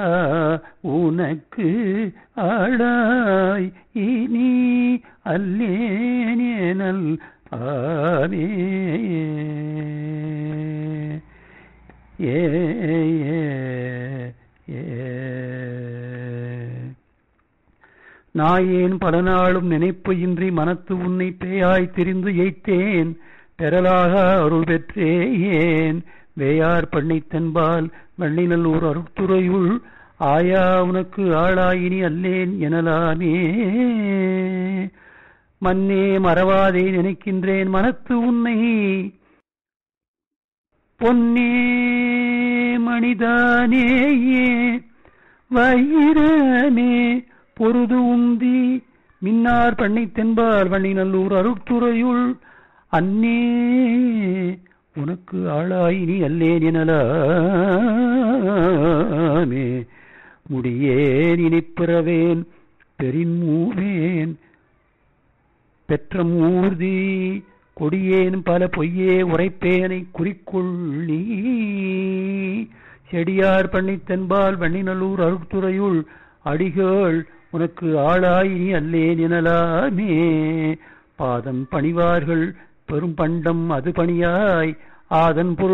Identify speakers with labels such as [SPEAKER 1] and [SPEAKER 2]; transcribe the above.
[SPEAKER 1] உனக்கு ஆளாய் இனி அல்லேனேனல் ஆமே ஏ ஏ, ஏ. நாயேன் பல நாளும் நினைப்பு இன்றி மனத்து உன்னை பேயாய் திரிந்து எய்த்தேன் பெறலாக அருள் பெற்றேன் வேயார் பண்ணை தென்பால் வள்ளிநல்லூர் அருட்துறையுள் ஆயா உனக்கு ஆளாயினி அல்லேன் எனலாமே மன்னே மறவாதே நினைக்கின்றேன் மனத்து உன்னை பொன்னே மணிதானேயே வைரமே பொருது உந்தி மின்னார் பண்ணை தென்பால் வள்ளிநல்லூர் அருட்துறையுள் அன்னே உனக்கு ஆளாயினி அல்லேன் எனலாமே முடியேன் இனிப்பிறவேன் பெரின்மூவேன் பெற்ற மூர்தி கொடியேன் பல பொய்யே உரைப்பேனை குறிக்கொள்ளி செடியார் பண்ணி தென்பால் வண்ணிநல்லூர் அருட்துறையுள் அடிகள் உனக்கு ஆளாயினி அல்லேன் எனலாமே பாதம் பணிவார்கள் பெரும் பண்டம் அது பணியாய் ஆதன் பொருள்